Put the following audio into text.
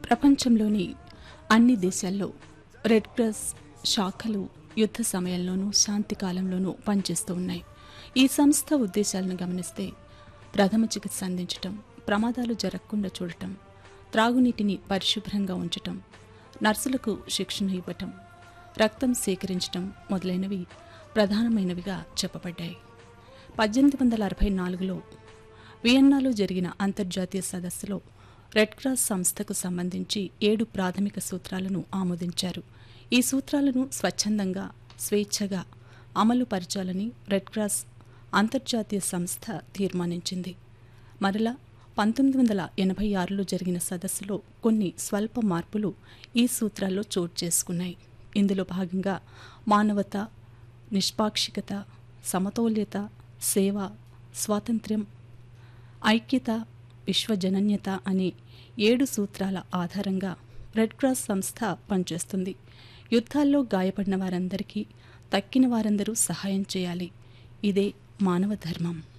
ప్రపంచంలోని అన్ని దేశాల్లో రెడ్ క్రాస్ శాఖలు యుద్ధ సమయంలోనూ శాంతి కాలంలోనూ పనిచేస్తూ ఉన్నాయి ఈ సంస్థ ఉద్దేశాలను గమనిస్తే ప్రథమ చికిత్స అందించటం ప్రమాదాలు జరగకుండా చూడటం త్రాగునీటిని పరిశుభ్రంగా ఉంచటం నర్సులకు శిక్షణ ఇవ్వటం రక్తం సేకరించటం మొదలైనవి ప్రధానమైనవిగా చెప్పబడ్డాయి పద్దెనిమిది వందల అరవై నాలుగులో వియన్నాలో జరిగిన అంతర్జాతీయ సదస్సులో రెడ్ క్రాస్ సంస్థకు సంబంధించి ఏడు ప్రాథమిక సూత్రాలను ఆమోదించారు ఈ సూత్రాలను స్వచ్ఛందంగా స్వేచ్ఛగా అమలు పరచాలని రెడ్ క్రాస్ అంతర్జాతీయ సంస్థ తీర్మానించింది మరలా పంతొమ్మిది వందల ఎనభై ఆరులో జరిగిన సదస్సులో కొన్ని స్వల్ప మార్పులు ఈ సూత్రాల్లో చోటు చేసుకున్నాయి ఇందులో భాగంగా మానవత నిష్పాక్షికత సమతౌల్యత సేవ స్వాతంత్ర్యం ఐక్యత విశ్వజనన్యత అనే ఏడు సూత్రాల ఆధారంగా రెడ్ క్రాస్ సంస్థ పనిచేస్తుంది యుద్ధాల్లో గాయపడిన వారందరికీ తక్కిన వారందరూ సహాయం చేయాలి ఇదే మానవ ధర్మం